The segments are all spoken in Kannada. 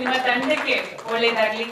ಸಿನಿಮಾ ತಂಡಕ್ಕೆ ಒಳ್ಳೇದಾಗ್ಲಿ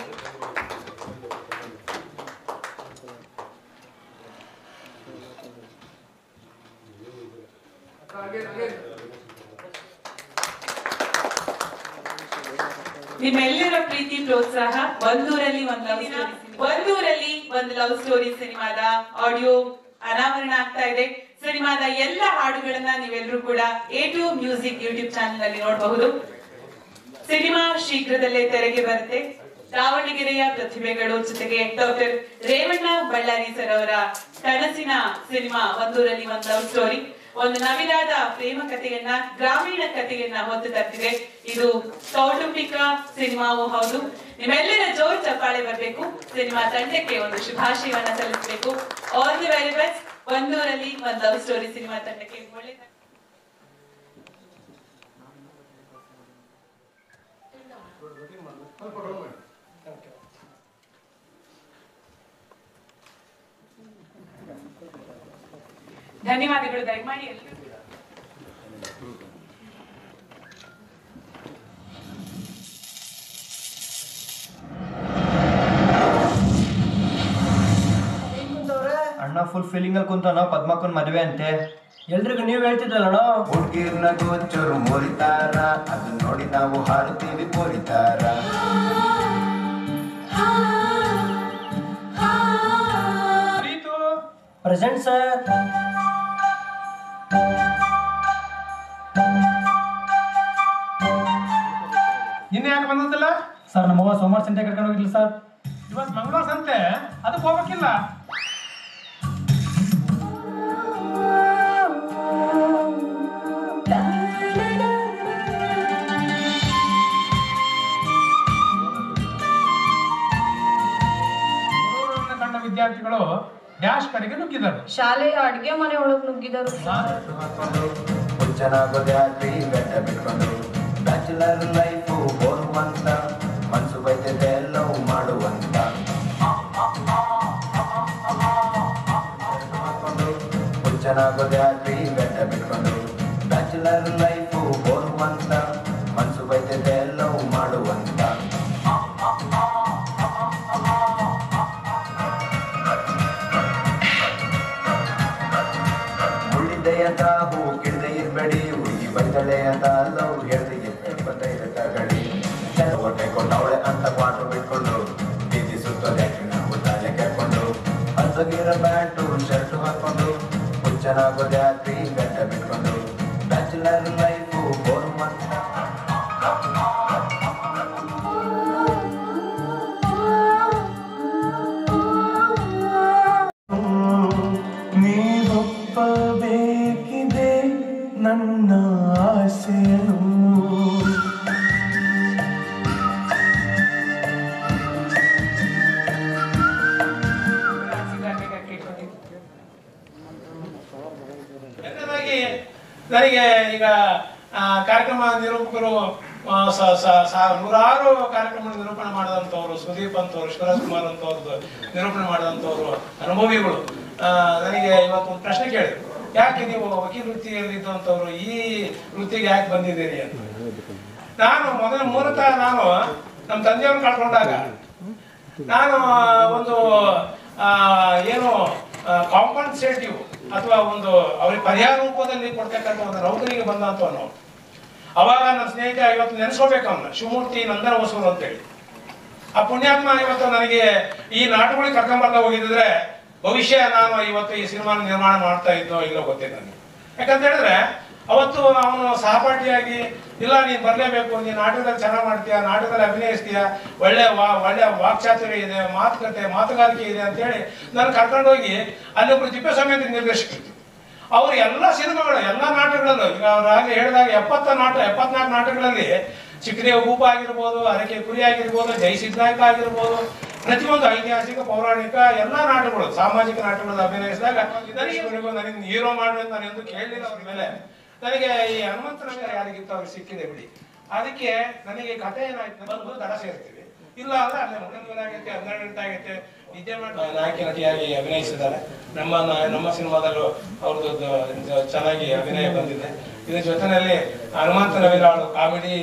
ನಿಮ್ಮೆಲ್ಲರ ಪ್ರೀತಿ ಪ್ರೋತ್ಸಾಹ ಒಂದೂರಲ್ಲಿ ಒಂದು ಲವ್ ಸ್ಟೋರಿ ಒಂದೂರಲ್ಲಿ ಒಂದು ಲವ್ ಸ್ಟೋರಿ ಸಿನಿಮಾದ ಆಡಿಯೋ ಅನಾವರಣ ಆಗ್ತಾ ಇದೆ ಸಿನಿಮಾದ ಎಲ್ಲ ಹಾಡುಗಳನ್ನ ನೀವೆಲ್ಲರೂ ಕೂಡ A to music YouTube channel ಅಲ್ಲಿ ನೋಡಬಹುದು ಸಿನಿಮಾ ಶೀಘ್ರದಲ್ಲೇ ತೆರೆಗೆ ಬರುತ್ತೆ ದಾವಣಗೆರೆಯ ಪ್ರತಿಭೆಗಳು ಜೊತೆಗೆ ಡಾಕ್ಟರ್ ರೇವಣ್ಣ ಬಳ್ಳಾರಿ ಸರ್ ಅವರ ಕನಸಿನ ಸಿನಿಮಾ ಒಂದೂರಲ್ಲಿ ಒಂದು ಲವ್ ಸ್ಟೋರಿ ಒಂದು ನವಿರಾದ ಪ್ರೇಮ ಕಥೆಯನ್ನ ಗ್ರಾಮೀಣ ಕಥೆಯನ್ನ ಹೊತ್ತು ತರ್ತಿದೆ ಇದು ಕೌಟುಂಬಿಕ ಸಿನಿಮಾವು ಹೌದು ನಿಮ್ಮೆಲ್ಲರ ಜೋರ್ ಚಪ್ಪಾಳೆ ಬರಬೇಕು ಸಿನಿಮಾ ತಂಡಕ್ಕೆ ಒಂದು ಶುಭಾಶಯವನ್ನ ಸಲ್ಲಿಸಬೇಕು ಆಲ್ ದಿ ವೆರಿ ಬೆಸ್ಟ್ ಒಂದೂರಲ್ಲಿ ಒಂದು ಲವ್ ಸ್ಟೋರಿ ಸಿನಿಮಾ ತಂಡಕ್ಕೆ ಒಳ್ಳೆ ಧನ್ಯವಾದಗಳು ದಯಮಾಡಿ ಎಲ್ಲರೂ ಅಣ್ಣ ಫುಲ್ ಫೀಲಿಂಗ್ ಅಲ್ಲಿ ಕುಂತಾನ ಪದ್ಮಕ್ಕನ್ ಮದ್ವೆ ಅಂತೆ ಎಲ್ರಿಗೂ ನೀವ್ ಹೇಳ್ತಿದ್ರಲ್ಲಣ್ಣ ಹುಡ್ಗಿರ್ನ ಗೊಚ್ಚರು ಮುರಿತಾರ ಅದನ್ನ ನೋಡಿ ನಾವು ಹಾರುತ್ತೀವಿ ಪೋರಿತಾರ ಪ್ರೆಸೆಂಟ್ ಸರ್ ಇನ್ನು ಯಾಕೆ ಬಂದದಿಲ್ಲ ಸರ್ ನಮ್ಮವ್ವ ಸೋಮವಾರ ಸಂತೆ ಕರ್ಕೊಂಡು ಹೋಗಿಲ್ಲ ಸರ್ ಇವತ್ತು ಮಂಗಳವಾರ ಸಂತೆ ಅದಕ್ಕೆ ಹೋಗ್ಬೇಕಿಲ್ಲ ಗುರುಗಳನ್ನ ಕಂಡ ವಿದ್ಯಾರ್ಥಿಗಳು ಡ್ಯಾಶ್ ಕಡೆಗೆ ನುಗ್ಗಿದ್ದಾರೆ ಶಾಲೆಯ ಅಡ್ಗೆ ಮನೆ ಒಳಗ್ ನುಗ್ಗಿದರು ಹಾಕೊಂಡು ಹುಚ್ಚನಾಗೋದೆ ಆಗ್ಲಿ ಬೆಟ್ಟ ಬಿಟ್ಕೊಂಡು ಬ್ಯಾಚುಲರ್ ಲೈಫು ಬೋರುವಂತ ಮನ್ಸು ಬೈತೈತೆ ಎಲ್ಲವೂ ಮಾಡುವಂತ ಹಾಕೊಂಡು ಹುಚ್ಚನಾಗೋದೆ ಆಗ್ಲಿ ಬೆಟ್ಟ ಬಿಟ್ಕೊಂಡು ಬ್ಯಾಚುಲರ್ ಲೈಫು ಬೋರುವಂತ ಮನ್ಸು ಬೈತೈತೆ ಎಲ್ಲವೂ ಮಾಡುವಂತ ಮುಳ್ಳಿದೆ ಅಂತ ಹೂ ಗಿಡದೆ ಇರ್ಬೇಡಿ ಹುಡುಗಿ ಬೈದಳೆ ಅಂತ ಲವ್ ಹೇಳ್ದೆ ಇರ್ಬೇಡಿ ಬತ್ತೈದೆ ತಗಡಿ ಹೊಟ್ಟೆ ಕೊಟ್ಟವಳೆ ಅಂತ ಕ್ವಾಟ್ರು ಬಿಟ್ಕೊಂಡು ಬೀದಿ ಸುತ್ತೋದೆ ನಾವು ತಲೆ ಕೆರ್ಕೊಂಡು ಹಸಗಿರ ಬ್ಯಾಂಟು ಶರ್ಟು ಹಾಕೊಂಡು ಹುಚ್ಚನಾಗೋದೆ ಆಗ್ತಿ ಗಂಟ ಬಿಟ್ಕೊಂಡು ಬ್ಯಾಚುಲರ್ ಲೈಫು ಬೋರ್ ಮಂತ ನೀವೊಪ್ಪಬೇಕಿದೆ ನನ್ನ ಆಸೆಯನ್ನು ಎರಡನೇದಾಗಿ ನನಗೆ ಈಗ ಆ, ಕಾರ್ಯಕ್ರಮ ನಿರೂಪಕರು ಆ, ಸ- ಸ- ಸ- ನೂರಾರು ಕಾರ್ಯಕ್ರಮ ನಿರೂಪಣೆ ಮಾಡಿದಂಥವ್ರು ಸುದೀಪ್ ಅಂತವ್ರು ಶಿವರಾಜ್ ಕುಮಾರ್ ಅಂತವ್ರದ್ದು ನಿರೂಪಣೆ ಮಾಡಿದಂಥವ್ರು ಅನುಭವಿಗಳು ಆ, ನನಗೆ ಇವತ್ತು ಒಂದು ಪ್ರಶ್ನೆ ಕೇಳಿದ್ರು ಯಾಕೆ ನೀವು ವಕೀಲ ವೃತ್ತಿಯಲ್ಲಿ ಇದ್ದಂಥವ್ರು ಈ ವೃತ್ತಿಗೆ ಯಾಕೆ ಬಂದಿದ್ದೀರಿ ಅಂತ ನಾನು ಮೊದಲ ಮೂಲತಃ ನಾನು ನಮ್ಮ ತಂದೆಯವ್ರನ್ನ ಕಳ್ಕೊಂಡಾಗ ನಾನು ಒಂದು ಆ, ಏನು ಕಾಂಪನ್ಸೇಟಿವ್ ಅಥವಾ ಒಂದು ಅವ್ರಿಗೆ ಪರಿಹಾರ ರೂಪದಲ್ಲಿ ಕೊಡ್ತಕ್ಕಂಥ ಒಂದು ನೌಕರಿಗೆ ಬಂದಂಥವನು ಅವಾಗ ನನ್ನ ಸ್ನೇಹಿತ ಇವತ್ತು ನೆನೆಸ್ಕೋಬೇಕು ಅವನ್ನ ಶಿವಮೂರ್ತಿ ನಂದನ ಹೊಸೂರು ಅಂತೇಳಿ ಆ ಪುಣ್ಯಾತ್ಮ ಇವತ್ತು ನನಗೆ ಈ ನಾಟಕಗಳಿಗೆ ಕರ್ಕೊಂಬರ್ದ ಹೋಗಿದ್ರೆ ಭವಿಷ್ಯ ನಾನು ಇವತ್ತು ಈ ಸಿನಿಮಾ ನಿರ್ಮಾಣ ಮಾಡ್ತಾ ಇದ್ದೋ ಇಲ್ಲೋ ಗೊತ್ತಿಲ್ಲ ನನಗೆ ಯಾಕಂತ ಹೇಳಿದ್ರೆ ಅವತ್ತು ಅವನು ಸಹಪಾಠಿಯಾಗಿ ಇಲ್ಲ ನೀನು ಬರಲೇಬೇಕು ನೀನು ನಾಟಕದಲ್ಲಿ ಚೆನ್ನಾಗಿ ಮಾಡ್ತೀಯ ನಾಟಕದಲ್ಲಿ ಅಭಿನಯಿಸ್ತೀಯ ಒಳ್ಳೆ ವಾ ಒಳ್ಳೆ ವಾಕ್ಚಾತುರ್ಯ ಇದೆ ಮಾತುಕತೆ ಮಾತುಗಾರಿಕೆ ಇದೆ ಅಂತೇಳಿ ನಾನು ಕರ್ಕೊಂಡೋಗಿ ಅಲ್ಲಿ ಒಬ್ರು ತಿಪ್ಪೇಸ್ವಾಮಿ ಅಂತ ನಿರ್ದೇಶಕರು ಅವರು ಎಲ್ಲ ಸಿನಿಮಾಗಳು ಎಲ್ಲ ನಾಟಕಗಳಲ್ಲೂ ಈಗ ಅವ್ರು ಆಗಲೇ ಹೇಳಿದಾಗ ಎಪ್ಪತ್ತ ನಾಟ ಎಪ್ಪತ್ನಾಲ್ಕು ನಾಟಕಗಳಲ್ಲಿ ಚಿಕ್ಕದೇವ ಭೂಪ ಆಗಿರ್ಬೋದು ಅರಕೆ ಕುರಿ ಆಗಿರ್ಬೋದು ಜೈ ಸಿದ್ಧಾಯಕ ಆಗಿರ್ಬೋದು ಪ್ರತಿಯೊಂದು ಐತಿಹಾಸಿಕ ಪೌರಾಣಿಕ ಎಲ್ಲ ನಾಟಕಗಳು ಸಾಮಾಜಿಕ ನಾಟಕಗಳಲ್ಲಿ ಅಭಿನಯಿಸಿದಾಗ ನನಗೆ ಇವನಿಗೂ ನನಗೆ ಹೀರೋ ಮಾಡ್ಬೇಕು ನಾನು ಎಂದು ಕೇಳಲಿಲ್ಲ ಅವ್ರ ಮೇಲೆ ನನಗೆ ಈ ಹನುಮಂತನ ಮೇಲೆ ಯಾರಿಗಿತ್ತು ಅವ್ರಿಗೆ ಸಿಕ್ಕಿದೆ ಬಿಡಿ ಅದಕ್ಕೆ ನನಗೆ ಕಥೆ ಏನಾಯ್ತು ಬಂದು ದಡ ಸೇರ್ತೀವಿ ಇಲ್ಲ ಅಂದ್ರೆ ಅಲ್ಲೇ ಮುಗಿದ ಆಗೈತೆ ಹನ್ನೆರಡು ಗಂಟೆ ಆಗೈತೆ ನಿದ್ದೆ ಮಾಡಿ ನಾಯಕಿ ನಟಿಯಾಗಿ ಅಭಿನಯಿಸಿದ್ದಾರೆ ನಮ್ಮ ನಮ್ಮ ಸಿನಿಮಾದಲ್ಲೂ ಅವ್ರದ್ದು ಚೆನ್ನಾಗಿ ಅಭಿನಯ ಬಂದಿದೆ ಇದ್ರ ಜೊತೆನಲ್ಲಿ ಹನುಮಂತ ನವಿಲಾಳು ಕಾಮಿಡಿ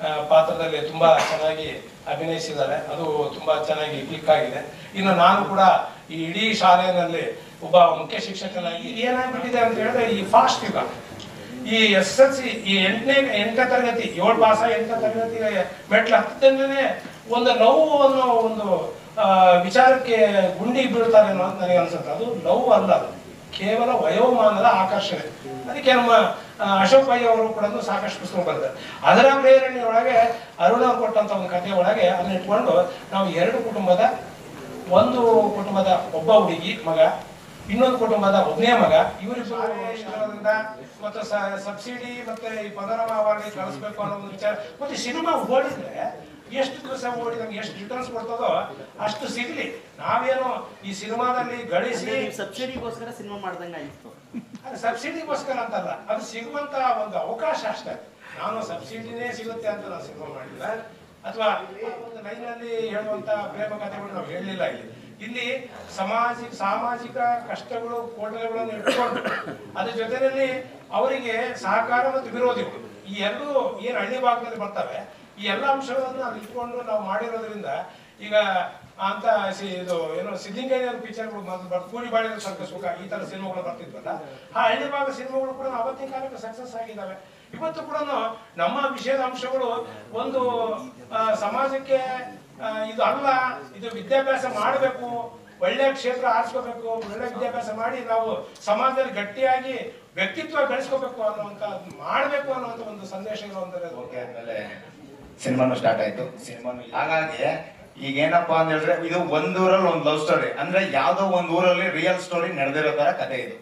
ಆ, ಪಾತ್ರದಲ್ಲಿ ತುಂಬಾ ಚೆನ್ನಾಗಿ ಅಭಿನಯಿಸಿದ್ದಾರೆ ಅದು ತುಂಬಾ ಚೆನ್ನಾಗಿ ಕ್ಲಿಕ್ ಆಗಿದೆ ಇನ್ನು ನಾನು ಕೂಡ ಈ ಇಡೀ ಶಾಲೆಯಲ್ಲಿ ಒಬ್ಬ ಮುಖ್ಯ ಶಿಕ್ಷಕನಾಗಿ ಏನಾಗ್ಬಿಟ್ಟಿದೆ ಅಂತ ಹೇಳಿದ್ರೆ ಈ ಫಾಸ್ಟ್ ಯುಗ ಈ ಎಸ್ ಎಲ್ ಸಿ ಈ ಎಂಟನೇ ಎಂಟನೇ ತರಗತಿ ಏಳು ಪಾಸ ಎಂಟನೇ ತರಗತಿ ಮೆಟ್ಲು ಹತ್ತನೇ ಒಂದು ಲವ್ ಅನ್ನೋ ಒಂದು ಆ, ವಿಚಾರಕ್ಕೆ ಗುಂಡಿ ಬೀಳ್ತಾರೆ ಅನ್ನೋ ಅಂತ ನನಗೆ ಅನ್ಸುತ್ತೆ ಅದು ಲವ್ ಅಲ್ಲ ಅದು ಕೇವಲ ವಯೋಮಾನದ ಆಕರ್ಷಣೆ ಅದಕ್ಕೆ ನಮ್ಮ ಆ, ಅಶೋಕ್ ಪೈ ಅವರು ಕೂಡ ಸಾಕಷ್ಟು ಪುಸ್ತಕ ಬರೆದಿದ್ದಾರೆ ಅದರ ಪ್ರೇರಣೆ ಒಳಗೆ ಅರುಣ ಕೊಟ್ಟಂತ ಒಂದು ಕಥೆ ಒಳಗೆ ಅದನ್ನ ಇಟ್ಕೊಂಡು ನಾವು ಎರಡು ಕುಟುಂಬದ ಒಂದು ಕುಟುಂಬದ ಒಬ್ಬ ಹುಡುಗಿ ಮಗ ಇನ್ನೊಂದು ಕುಟುಂಬದ ಒಬ್ಬನೇ ಮಗ ಇವರಿಬ್ಬರು ಇರೋದ್ರಿಂದ ಮತ್ತು ಸಬ್ಸಿಡಿ ಮತ್ತೆ ಈ ಪದರಮ ಅವಾರ್ಡ್ ಕಳಿಸ್ಬೇಕು ಅನ್ನೋ ಒಂದು ವಿಚಾರ ಮತ್ತೆ ಸಿನಿಮಾ ಓಡಿದ್ರೆ ಎಷ್ಟು ದಿವಸ ಓಡಿದಂಗೆ ಎಷ್ಟು ರಿಟರ್ನ್ಸ್ ಕೊಡ್ತದೋ ಅಷ್ಟು ಸಿಗ್ಲಿ ನಾವೇನು ಈ ಸಿನಿಮಾದಲ್ಲಿ ಗಳಿಸಿ ಸಬ್ಸಿಡಿಗೋಸ್ಕರ ಸಿನಿಮಾ ಮಾಡ್ದಂಗೆ ಆಯ್ತು ಅದು ಸಬ್ಸಿಡಿಗೋಸ್ಕರ ಅಂತಲ್ಲ ಅದು ಸಿಗುವಂತ ಒಂದು ಅವಕಾಶ ಅಷ್ಟೇ ನಾನು ಸಬ್ಸಿಡಿನೇ ಸಿಗುತ್ತೆ ಅಂತ ನಾನು ಸಿನಿಮಾ ಮಾಡಿಲ್ಲ ಅಥವಾ ಒಂದು ಲೈನಲ್ಲಿ ಹೇಳುವಂತ ಪ್ರೇಮ ಕಥೆಗಳು ನಾವು ಹೇಳಲಿಲ್ಲ ಇಲ್ಲಿ ಇಲ್ಲಿ ಸಮಾಜಿಕ ಸಾಮಾಜಿಕ ಕಷ್ಟಗಳು ಕೋಟಲೆಗಳನ್ನು ಇಟ್ಕೊಂಡು ಅದ್ರ ಜೊತೆಯಲ್ಲಿ ಅವರಿಗೆ ಸಹಕಾರ ಮತ್ತು ವಿರೋಧಿಗಳು ಈ ಎರಡು ಏನು ಹಳ್ಳಿ ಭಾಗದಲ್ಲಿ ಬರ್ತವೆ ಈ ಎಲ್ಲ ಅಂಶಗಳನ್ನು ಅಲ್ಲಿ ಇಟ್ಕೊಂಡು ನಾವು ಮಾಡಿರೋದ್ರಿಂದ ಈಗ ಅಂತ ಸಿ- ಇದು ಏನು ಸಿದ್ಲಿಂಗಯ್ಯನವ್ರ ಪಿಕ್ಚರ್ಗಳು ಮೊದಲು ಬರ್ತ ಕೂಲಿ ಬಾಳಿದ ಸ್ವಲ್ಪ ಸುಖ ಈ ತರ ಸಿನಿಮಾಗಳು ಬರ್ತಿದ್ವಲ್ಲ ಆ ಹಳ್ಳಿ ಭಾಗ ಸಿನಿಮಾಗಳು ಕೂಡ ಅವತ್ತಿನ ಕಾಲಕ್ಕೆ ಸಕ್ಸಸ್ ಆಗಿದ್ದಾವೆ ಇವತ್ತು ಕೂಡ ನಮ್ಮ ವಿಷಯದ ಅಂಶಗಳು ಒಂದು ಆ, ಸಮಾಜಕ್ಕೆ ಆ, ಇದು ಅಲ್ಲ ಇದು ವಿದ್ಯಾಭ್ಯಾಸ ಮಾಡಬೇಕು ಒಳ್ಳೆ ಕ್ಷೇತ್ರ ಆರಿಸ್ಕೋಬೇಕು ಒಳ್ಳೆ ವಿದ್ಯಾಭ್ಯಾಸ ಮಾಡಿ ನಾವು ಸಮಾಜದಲ್ಲಿ ಗಟ್ಟಿಯಾಗಿ ವ್ಯಕ್ತಿತ್ವ ಗಳಿಸ್ಕೋಬೇಕು ಅನ್ನುವಂತ ಮಾಡಬೇಕು ಅನ್ನುವಂತ ಒಂದು ಸಂದೇಶ ಇರುವಂತದ್ದು ಓಕೆ ಆದ್ಮೇಲೆ ಸಿನಿಮಾನು ಸ್ಟಾರ್ಟ್ ಆಯ್ತು ಸಿನಿಮಾನು ಹಾಗಾಗಿ ಈಗ ಏನಪ್ಪಾ ಅಂತ ಹೇಳಿದ್ರೆ ಇದು ಒಂದ್ ಊರಲ್ಲಿ ಒಂದು ಲವ್ ಸ್ಟೋರಿ ಅಂದ್ರೆ ಯಾವ್ದೋ ಒಂದ್ ಊರಲ್ಲಿ ರಿಯಲ್ ಸ್ಟೋರಿ ನಡೆದಿರೋ ತರ ಕತೆ ಇದು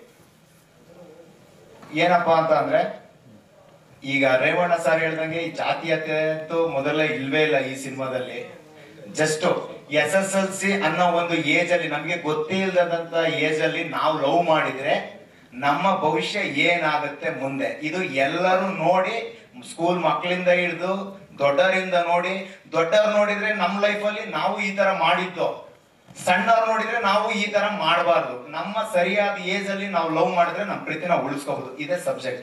ಏನಪ್ಪಾ ಅಂತ ಅಂದ್ರೆ ಈಗ ರೇವಣ್ಣ ಸರ್ ಹೇಳ್ದಂಗೆ ಈ ಜಾತೀಯತೆ ಅಂತೂ ಮೊದಲೇ ಇಲ್ವೇ ಇಲ್ಲ ಈ ಸಿನಿಮಾದಲ್ಲಿ just S S L C ಅನ್ನೋ ಒಂದು ಏಜ್ ಅಲ್ಲಿ ನಮ್ಗೆ ಗೊತ್ತೇ ಇಲ್ಲದಂತ ಏಜ್ ಅಲ್ಲಿ ನಾವು ಲವ್ ಮಾಡಿದ್ರೆ ನಮ್ಮ ಭವಿಷ್ಯ ಏನಾಗುತ್ತೆ ಮುಂದೆ ಇದು ಎಲ್ಲರೂ ನೋಡಿ ಸ್ಕೂಲ್ ಮಕ್ಕಳಿಂದ ಹಿಡಿದು ದೊಡ್ಡವರಿಂದ ನೋಡಿ ದೊಡ್ಡವ್ರು ನೋಡಿದ್ರೆ ನಮ್ಮ ಲೈಫಲ್ಲಿ ನಾವು ಈ ತರ ಮಾಡಿದ್ದು ಸಣ್ಣವ್ರು ನೋಡಿದ್ರೆ ನಾವು ಈ ತರ ಮಾಡಬಾರ್ದು ನಮ್ಮ ಸರಿಯಾದ ಏಜ್ ಅಲ್ಲಿ ನಾವು ಲವ್ ಮಾಡಿದ್ರೆ ನಮ್ಮ ಪ್ರೀತಿನ ಉಳಿಸ್ಕೋಬಹುದು ಇದೇ ಸಬ್ಜೆಕ್ಟ್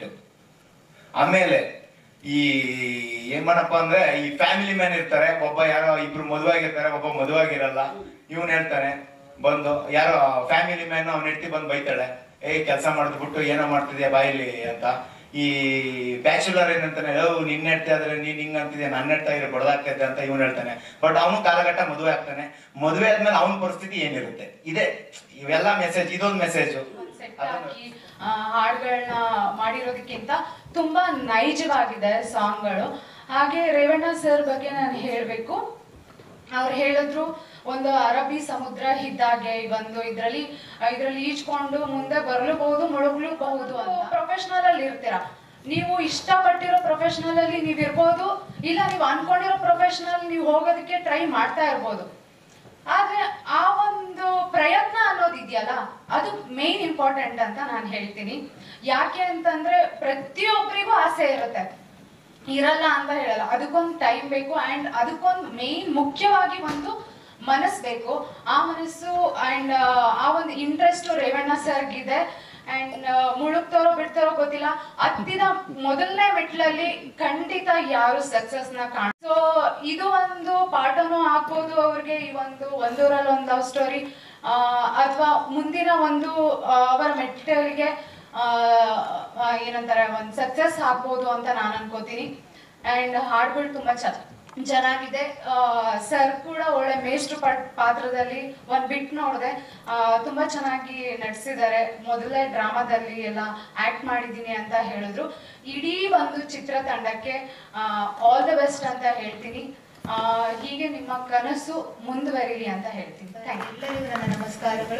ಆಮೇಲೆ ಈ ಏನ್ ಮಾಡಪ್ಪ ಅಂದ್ರೆ ಈ ಫ್ಯಾಮಿಲಿ ಮ್ಯಾನ್ ಇರ್ತಾರೆ ಒಬ್ಬ ಯಾರೋ ಇಬ್ರು ಮದುವೆ ಆಗಿರ್ತಾರೆ ಒಬ್ಬ ಮದುವೆ ಆಗಿರಲ್ಲ ಇವನ್ ಹೇಳ್ತಾನೆ ಬಂದು ಯಾರೋ ಫ್ಯಾಮಿಲಿ ಮ್ಯಾನ್ ಅವ್ನ ಹೆಂಡತಿ ಬಂದು ಬೈತಾಳೆ ಏ ಕೆಲಸ ಮಾಡಿದ್ಬಿಟ್ಟು ಏನೋ ಮಾಡ್ತಿದ್ಯಾ ಬಾಯಿಲಿ ಅಂತ ಈ ಬ್ಯಾಚುಲರ್ ಏನಂತಾನೆ ಓ ನಿನ್ನ ಹೆಂಡತಿ ಆದ್ರೆ ನೀನ್ ಹಿಂಗ್ ಅಂತಿದ್ಯಾ ನನ್ನ ಹೆಂಡ್ತಾ ಇದ್ರೆ ಬಡದಾಗ್ತೈತೆ ಅಂತ ಇವನ್ ಹೇಳ್ತಾನೆ ಬಟ್ ಅವನು ಕಾಲಘಟ್ಟ ಮದುವೆ ಆಗ್ತಾನೆ ಮದುವೆ ಆದ್ಮೇಲೆ ಅವನ ಪರಿಸ್ಥಿತಿ ಏನಿರುತ್ತೆ ಇದೆ ಇವೆಲ್ಲ ಮೆಸೇಜ್ ಇದೊಂದು ಮೆಸೇಜ್ ಸೆಟ್ ಹಾಕಿ ಆ, ಹಾಡ್ಗಳನ್ನ ಮಾಡಿರೋದಕ್ಕಿಂತ ತುಂಬಾ ನೈಜವಾಗಿದೆ ಸಾಂಗ್ಗಳು ಹಾಗೆ ರೇವಣ್ಣ ಸರ್ ಬಗ್ಗೆ ನಾನು ಹೇಳ್ಬೇಕು ಅವ್ರು ಹೇಳಿದ್ರು ಒಂದು ಅರಬ್ಬಿ ಸಮುದ್ರ ಇದ್ದಾಗೆ ಈ ಒಂದು ಇದ್ರಲ್ಲಿ ಇದ್ರಲ್ಲಿ ಈಜ್ಕೊಂಡು ಮುಂದೆ ಬರಲೂಬಹುದು ಮುಳುಗ್ಲೂಬಹುದು ಅಂತ ಪ್ರೊಫೆಷನಲ್ ಅಲ್ಲಿ ಇರ್ತೀರಾ ನೀವು ಇಷ್ಟಪಟ್ಟಿರೋ ಪ್ರೊಫೆಷನಲ್ ಅಲ್ಲಿ ನೀವು ಇರ್ಬೋದು ಇಲ್ಲ ನೀವು ಅನ್ಕೊಂಡಿರೋ ಪ್ರೊಫೆಷನಲ್ ನೀವು ಹೋಗೋದಕ್ಕೆ ಟ್ರೈ ಮಾಡ್ತಾ ಇರ್ಬೋದು ಆದ್ರೆ ಆ ಒಂದು ಪ್ರಯತ್ನ ಅನ್ನೋದಿದೆಯಲ್ಲ ಅದು ಮೇನ್ ಇಂಪಾರ್ಟೆಂಟ್ ಅಂತ ನಾನು ಹೇಳ್ತೀನಿ ಯಾಕೆ ಅಂತಂದ್ರೆ ಪ್ರತಿಯೊಬ್ಬರಿಗೂ ಆಸೆ ಇರುತ್ತೆ ಇರಲ್ಲ ಅಂತ ಹೇಳಲ್ಲ ಅದಕ್ಕೊಂದು ಟೈಮ್ ಬೇಕು ಅಂಡ್ ಅದಕ್ಕೊಂದು ಮೇನ್ ಮುಖ್ಯವಾಗಿ ಒಂದು ಮನಸ್ಸು ಬೇಕು ಆ ಮನಸ್ಸು ಅಂಡ್ ಆ ಒಂದು ಇಂಟ್ರೆಸ್ಟ್ ರೇವಣ್ಣ ಸರ್ಗಿದೆ ಅಂಡ್ ಮುಳುಗ್ತಾರೋ ಬಿಡ್ತಾರೋ ಗೊತ್ತಿಲ್ಲ ಹತ್ತಿದ ಮೊದಲನೇ ಮೆಟ್ಲಲ್ಲಿ ಖಂಡಿತ ಯಾರು ಸಕ್ಸಸ್ ನ ಕಾಣ ಸೊ ಇದು ಒಂದು ಪಾಠನೂ ಆಗ್ಬೋದು ಅವ್ರಿಗೆ ಈ ಒಂದು ಒಂದೂರಲ್ಲಿ ಒಂದು ಲವ್ ಸ್ಟೋರಿ ಅಥವಾ ಮುಂದಿನ ಒಂದು ಆ, ಅವರ ಮೆಟ್ಟಲಿಗೆ ಆ, ಆ, ಏನಂತಾರೆ ಒಂದು ಸಕ್ಸಸ್ ಆಗ್ಬೋದು ಅಂತ ನಾನು ಅನ್ಕೋತೀನಿ ಅಂಡ್ ಹಾಡುಗಳು ತುಂಬಾ ಚೆನ್ನ ಚೆನ್ನಾಗಿದೆ ಸರ್ ಕೂಡ ಒಳ್ಳೆ ಮೇಷ್ಟ್ರು ಪಟ್ ಪಾತ್ರದಲ್ಲಿ ಒಂದ್ ಬಿಟ್ ನೋಡಿದೆ ತುಂಬಾ ಚೆನ್ನಾಗಿ ನಟಿಸಿದ್ದಾರೆ ಮೊದಲೇ ಡ್ರಾಮಾದಲ್ಲಿ ಎಲ್ಲ ಆಕ್ಟ್ ಮಾಡಿದ್ದೀನಿ ಅಂತ ಹೇಳಿದ್ರು ಇಡೀ ಒಂದು ಚಿತ್ರತಂಡಕ್ಕೆ ಆಲ್ ದ ಬೆಸ್ಟ್ ಅಂತ ಹೇಳ್ತೀನಿ ಆ, ಹೀಗೆ ನಿಮ್ಮ ಕನಸು ಮುಂದುವರಿಲಿ ಅಂತ ಹೇಳ್ತೀನಿ ಥ್ಯಾಂಕ್ ಯು ಎಲ್ಲರಿಗೂ ನನ್ನ ನಮಸ್ಕಾರಗಳು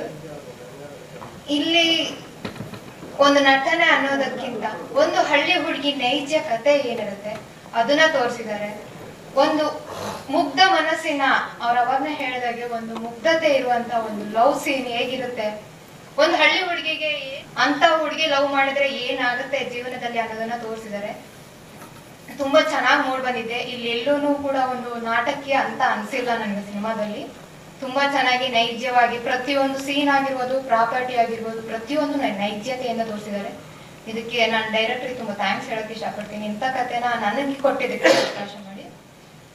ಇಲ್ಲಿ ಒಂದು ನಟನೆ ಅನ್ನೋದಕ್ಕಿಂತ ಒಂದು ಹಳ್ಳಿ ಹುಡುಗಿ ನೈಜ ಕತೆ ಏನಿರುತ್ತೆ ಅದನ್ನ ತೋರಿಸಿದ್ದಾರೆ ಒಂದು ಮುಗ್ಧ ಮನಸ್ಸಿನ ಅವ್ರ ಅವಾಗ್ನೇ ಹೇಳಿದಾಗೆ ಒಂದು ಮುಗ್ಧತೆ ಇರುವಂತ ಒಂದು ಲವ್ ಸೀನ್ ಹೇಗಿರುತ್ತೆ ಒಂದು ಹಳ್ಳಿ ಹುಡುಗಿಗೆ ಅಂತ ಹುಡುಗಿ ಲವ್ ಮಾಡಿದ್ರೆ ಏನಾಗುತ್ತೆ ಜೀವನದಲ್ಲಿ ಅನ್ನೋದನ್ನ ತೋರಿಸಿದ್ದಾರೆ ತುಂಬಾ ಚೆನ್ನಾಗಿ ಮೂಡ್ ಬಂದಿದೆ ಇಲ್ಲಿ ಎಲ್ಲೂ ಕೂಡ ಒಂದು ನಾಟಕೀಯ ಅಂತ ಅನ್ಸಿಲ್ಲ ನನಗೆ ಸಿನಿಮಾದಲ್ಲಿ ತುಂಬಾ ಚೆನ್ನಾಗಿ ನೈಜವಾಗಿ ಪ್ರತಿಯೊಂದು ಸೀನ್ ಆಗಿರ್ಬೋದು ಪ್ರಾಪರ್ಟಿ ಆಗಿರ್ಬೋದು ಪ್ರತಿಯೊಂದು ನೈ- ನೈಜತೆಯಿಂದ ತೋರಿಸಿದ್ದಾರೆ ಇದಕ್ಕೆ ನಾನು ಡೈರೆಕ್ಟ್ರಿಗೆ ತುಂಬಾ ಥ್ಯಾಂಕ್ಸ್ ಹೇಳಕ್ ಇಷ್ಟಪಡ್ತೀನಿ ಇಂಥ ಕಥೆನ ನನಗೆ ಕೊಟ್ಟಿದ್ದಕ್ಕೆ ಅವಕಾಶ ಮಾಡಿ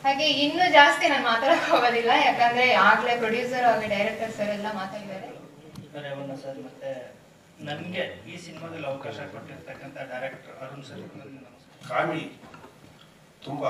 ಹಾಗೆ ಇನ್ನೂ ಜಾಸ್ತಿ ನಾನು ಮಾತಾಡಕ್ ಹೋಗೋದಿಲ್ಲ ಯಾಕಂದ್ರೆ ಆಗ್ಲೇ ಪ್ರೊಡ್ಯೂಸರ್ ಹಾಗೆ ಡೈರೆಕ್ಟರ್ ಸರ್ ಎಲ್ಲ ಮಾತಾಡಿದ್ದಾರೆ ರೇವಣ್ಣ ಸರ್ ಮತ್ತೆ ನನಗೆ ಈ ಸಿನಿಮಾದಲ್ಲಿ ಅವಕಾಶ ಕೊಟ್ಟಿರ್ತಕ್ಕಂಥ ಡೈರೆಕ್ಟರ್ ಅರುಣ್ ಸರ್ ನನಗೆ ನಮಸ್ಕಾರ ಕಾಮಿಡಿ ತುಂಬ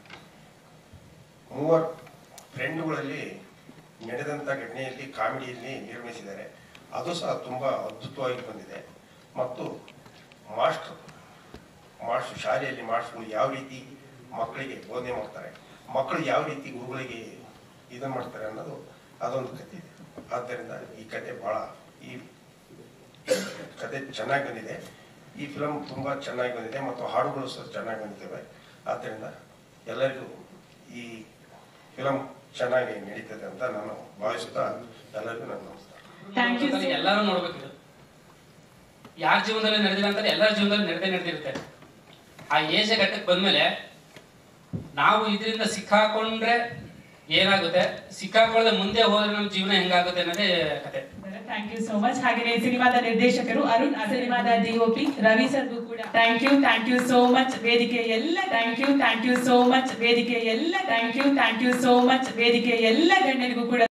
ಮೂವರು ಫ್ರೆಂಡ್ಗಳಲ್ಲಿ ನಡೆದಂಥ ಘಟನೆಯಲ್ಲಿ ಕಾಮಿಡಿಯಲ್ಲಿ ನಿರ್ಮಿಸಿದ್ದಾರೆ ಅದು ಸಹ ತುಂಬ ಅದ್ಭುತವಾಗಿ ಬಂದಿದೆ ಮತ್ತು ಮಾಸ್ಟರ್ ಮಾಸ್ಟರ್ ಶಾಲೆಯಲ್ಲಿ ಮಾಸ್ಟರ್ಗಳು ಯಾವ ರೀತಿ ಮಕ್ಕಳಿಗೆ ಬೋಧನೆ ಮಾಡ್ತಾರೆ ಮಕ್ಕಳು ಯಾವ ರೀತಿ ಗುರುಗಳಿಗೆ ಇದನ್ನು ಮಾಡ್ತಾರೆ ಅನ್ನೋದು ಅದೊಂದು ಕಥೆ ಇದೆ ಆದ್ದರಿಂದ ಈ ಕತೆ ಭಾಳ ಈ ಕತೆ ಚೆನ್ನಾಗಿ ಬಂದಿದೆ ಈ ಫಿಲಮ್ ತುಂಬ ಚೆನ್ನಾಗಿ ಬಂದಿದೆ ಮತ್ತು ಹಾಡುಗಳು ಸಹ ಚೆನ್ನಾಗಿ ಬಂದಿದ್ದಾವೆ ಆದ್ದರಿಂದ ಎಲ್ಲರಿಗೂ ಈ ಫಿಲಮ್ ಚೆನ್ನಾಗಿ ನಡೀತದೆ ಅಂತ ನಾನು ಭಾವಿಸುತ್ತಾ ಎಲ್ಲರಿಗೂ ನನ್ನ ನಮಸ್ಕಾರ Thank you, sir. ಎಲ್ಲರೂ ನೋಡ್ಬೇಕು ಇದು ಯಾರ ಜೀವನದಲ್ಲಿ ನಡೆದಿಲ್ಲ ಅಂತಾರೆ ಎಲ್ಲರ ಜೀವನದಲ್ಲಿ ನಡೆದೇ ನಡೆದಿರುತ್ತೆ ಆ ಏಜ ಘಟ್ಟಕ್ಕೆ ಬಂದ್ಮೇಲೆ ನಾವು ಇದರಿಂದ ಸಿಕ್ಕಾಕೊಂಡ್ರೆ ಏನಾಗುತ್ತೆ ಸಿಕ್ಕಾಕೊಳ್ಳದೆ ಮುಂದೆ ಹೋದ್ರೆ ನಮ್ಮ ಜೀವನ ಹೆಂಗಾಗುತ್ತೆ ಅನ್ನೋದೇ ಕತೆ ಥ್ಯಾಂಕ್ ಯು ಸೋ ಮಚ್ ಹಾಗೆಯೇ ಸಿನಿಮಾದ ನಿರ್ದೇಶಕರು ಅರುಣ್ ಆ ಸಿನಿಮಾದ ಡಿಒಪಿ ರವಿ ಸರ್ಗೂ ಕೂಡ thank you thank you so much ವೇದಿಕೆ ಎಲ್ಲ thank you thank you so much ವೇದಿಕೆ ಎಲ್ಲ thank you thank you so much ವೇದಿಕೆ ಎಲ್ಲ ಗಣ್ಯರಿಗೂ ಕೂಡ